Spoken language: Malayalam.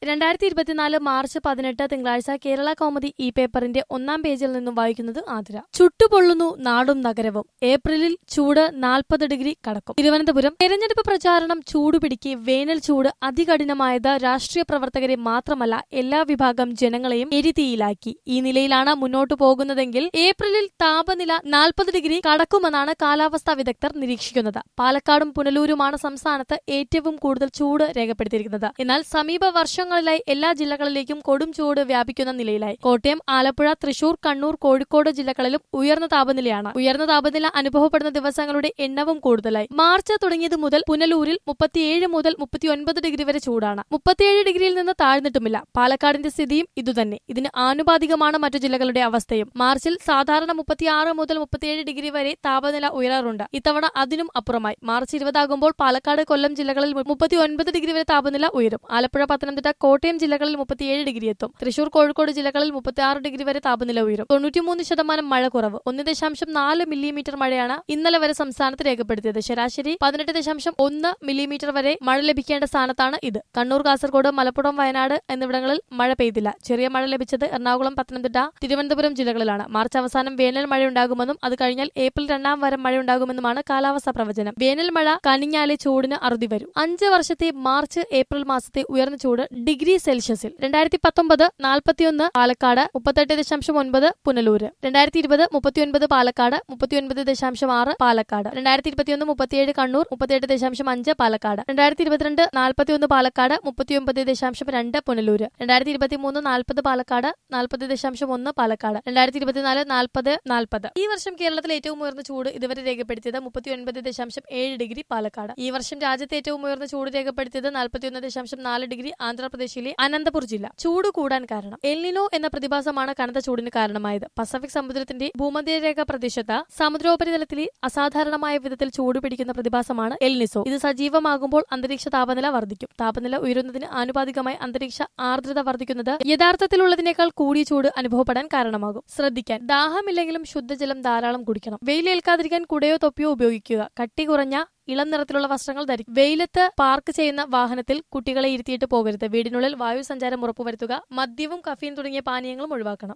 രണ്ടായിരത്തി ഇരുപത്തിനാല് മാർച്ച് പതിനെട്ട് തിങ്കളാഴ്ച കേരള കൗമുദി ഈ പേപ്പറിന്റെ ഒന്നാം പേജിൽ നിന്നും വായിക്കുന്നത് ആതിര ചുട്ടുപൊള്ളുന്നു നാടും നഗരവും ഏപ്രിലിൽ ചൂട് നാൽപ്പത് ഡിഗ്രി കടക്കും തിരുവനന്തപുരം തെരഞ്ഞെടുപ്പ് പ്രചാരണം ചൂടുപിടിക്കെ വേനൽ ചൂട് അതികഠിനമായത് രാഷ്ട്രീയ പ്രവർത്തകരെ മാത്രമല്ല എല്ലാ വിഭാഗം ജനങ്ങളെയും എരിതീയിലാക്കി ഈ നിലയിലാണ് മുന്നോട്ടു പോകുന്നതെങ്കിൽ ഏപ്രിലിൽ താപനില നാൽപ്പത് ഡിഗ്രി കടക്കുമെന്നാണ് കാലാവസ്ഥാ വിദഗ്ധർ നിരീക്ഷിക്കുന്നത് പാലക്കാടും പുനലൂരുമാണ് സംസ്ഥാനത്ത് ഏറ്റവും കൂടുതൽ ചൂട് രേഖപ്പെടുത്തിയിരിക്കുന്നത് എന്നാൽ സമീപ വർഷങ്ങളിലായി എല്ലാ ജില്ലകളിലേക്കും കൊടും ചൂട് വ്യാപിക്കുന്ന നിലയിലായി കോട്ടയം ആലപ്പുഴ തൃശൂർ കണ്ണൂർ കോഴിക്കോട് ജില്ലകളിലും ഉയർന്ന താപനിലയാണ് ഉയർന്ന താപനില അനുഭവപ്പെടുന്ന ദിവസങ്ങളുടെ എണ്ണവും കൂടുതലായി മാർച്ച് തുടങ്ങിയത് മുതൽ പുനലൂരിൽ മുപ്പത്തിയേഴ് മുതൽ മുപ്പത്തിയൊൻപത് ഡിഗ്രി വരെ ചൂടാണ് മുപ്പത്തിയേഴ് ഡിഗ്രിയിൽ നിന്ന് താഴ്ന്നിട്ടുമില്ല പാലക്കാടിന്റെ സ്ഥിതിയും ഇതുതന്നെ ഇതിന് ആനുപാതികമാണ് മറ്റു ജില്ലകളുടെ അവസ്ഥയും മാർച്ചിൽ സാധാരണ മുപ്പത്തിയാറ് മുതൽ മുപ്പത്തിയേഴ് ഡിഗ്രി വരെ താപനില ഉയരാറുണ്ട് ഇത്തവണ അതിനും അപ്പുറമായി മാർച്ച് ഇരുപതാകുമ്പോൾ പാലക്കാട് കൊല്ലം ജില്ലകളിൽ മുപ്പത്തി ഒൻപത് ഡിഗ്രി വരെ താപനില ഉയരും ആലപ്പുഴ പത്തനംതിട്ട കോട്ടയം ജില്ലകളിൽ മുപ്പത്തിയേഴ് ഡിഗ്രി എത്തും തൃശൂർ കോഴിക്കോട് ജില്ലകളിൽ മുപ്പത്തിയാറ് ഡിഗ്രി വരെ താപനില ഉയരും തൊണ്ണൂറ്റിമൂന്ന് ശതമാനം മഴ കുറവ് ഒന്ന് ദശാംശം നാല് മില്ലിമീറ്റർ മഴയാണ് ഇന്നലെ വരെ സംസ്ഥാനത്ത് രേഖപ്പെടുത്തിയത് ശരാശരി പതിനെട്ട് ദശാംശം ഒന്ന് മില്ലിമീറ്റർ വരെ മഴ ലഭിക്കേണ്ട സ്ഥാനത്താണ് ഇത് കണ്ണൂർ കാസർഗോഡ് മലപ്പുറം വയനാട് എന്നിവിടങ്ങളിൽ മഴ പെയ്തില്ല ചെറിയ മഴ ലഭിച്ചത് എറണാകുളം പത്തനംതിട്ട തിരുവനന്തപുരം ജില്ലകളിലാണ് മാർച്ച് അവസാനം വേനൽ മഴയുണ്ടാകുമെന്നും അത് കഴിഞ്ഞാൽ ഏപ്രിൽ രണ്ടാം വാരം മഴയുണ്ടാകുമെന്നുമാണ് കാലാവസ്ഥാ പ്രവചനം വേനൽ മഴ കനിഞ്ഞാലേ ചൂടിന് അറുതി വരും അഞ്ച് വർഷത്തെ മാർച്ച് ഏപ്രിൽ മാസത്തെ ഉയർന്ന ചൂട് ഡിഗ്രി സെൽഷ്യസിൽ രണ്ടായിരത്തി പത്തൊമ്പത് നാൽപ്പത്തിയൊന്ന് പാലക്കാട് മുപ്പത്തെട്ട് ദശാംശം ഒൻപത് പുനലൂര് രണ്ടായിരത്തി ഇരുപത് മുപ്പത്തിയൊൻപത് പാലക്കാട് മുപ്പത്തിയൊൻപത് ദശാംശം ആറ് പാലക്കാട് രണ്ടായിരത്തി ഇരുപത്തിയൊന്ന് മുപ്പത്തിയേഴ് കണ്ണൂർ മുപ്പത്തിയെട്ട് ദശാംശം അഞ്ച് പാലക്കാട് രണ്ടായിരത്തി ഇരുപത്തിരണ്ട് നാൽപ്പത്തിയൊന്ന് പാലക്കാട് മുപ്പത്തിയൊമ്പത് ദശാംശം രണ്ട് പുനലൂര് രണ്ടായിരത്തി ഇരുപത്തിമൂന്ന് നാൽപ്പത് പാലക്കാട് നാൽപ്പത് ദശാംശം ഒന്ന് പാലക്കാട് രണ്ടായിരത്തി ഇരുപത്തിനാല് നാൽപ്പത് നാൽപ്പത് ഈ വർഷം കേരളത്തിൽ ഏറ്റവും ഉയർന്ന ചൂട് ഇതുവരെ രേഖപ്പെടുത്തിയത് മുപ്പത്തിയൊൻപത് ദശാംശം ഏഴ് ഡിഗ്രി പാലക്കാട് ഈ വർഷം രാജ്യത്തെ ഏറ്റവും ഉയർന്ന ചൂട് രേഖപ്പെടുത്തിയത് നാൽപ്പത്തിയൊന്ന് ദശാംശം നാല് ഡിഗ്രി ആന്ധ്രാപ്രദേശിലെ അനന്തപുർ ജില്ല ചൂട് കൂടാൻ കാരണം എൽനിനോ എന്ന പ്രതിഭാസമാണ് കനത്ത ചൂടിന് കാരണമായത് പസഫിക് സമുദ്രത്തിന്റെ ഭൂമധ്യരേഖ പ്രദേശത്ത് സമുദ്രോപരിതലത്തിൽ അസാധാരണമായ വിധത്തിൽ ചൂട് പിടിക്കുന്ന പ്രതിഭാസമാണ് എൽനിസോ ഇത് സജീവമാകുമ്പോൾ അന്തരീക്ഷ താപനില വർദ്ധിക്കും താപനില ഉയരുന്നതിന് ആനുപാതികമായി അന്തരീക്ഷ ആർദ്രത വർദ്ധിക്കുന്നത് യഥാർത്ഥത്തിലുള്ളതിനേക്കാൾ കൂടിയ ചൂട് അനുഭവപ്പെടാൻ കാരണമാകും ശ്രദ്ധിക്കാൻ ദാഹമില്ലെങ്കിലും ശുദ്ധജലം ധാരാളം കുടിക്കണം വെയിലേൽക്കാതിരിക്കാൻ കുടയോ തൊപ്പിയോ ഉപയോഗിക്കുക കട്ടി കുറഞ്ഞ ഇളം നിറത്തിലുള്ള വസ്ത്രങ്ങൾ ധരിക്കും വെയിലത്ത് പാർക്ക് ചെയ്യുന്ന വാഹനത്തിൽ കുട്ടികളെ ഇരുത്തിയിട്ട് പോകരുത് വീടിനുള്ളിൽ വായു സഞ്ചാരം ഉറപ്പുവരുത്തുക മദ്യവും കഫീൻ തുടങ്ങിയ പാനീയങ്ങളും ഒഴിവാക്കണം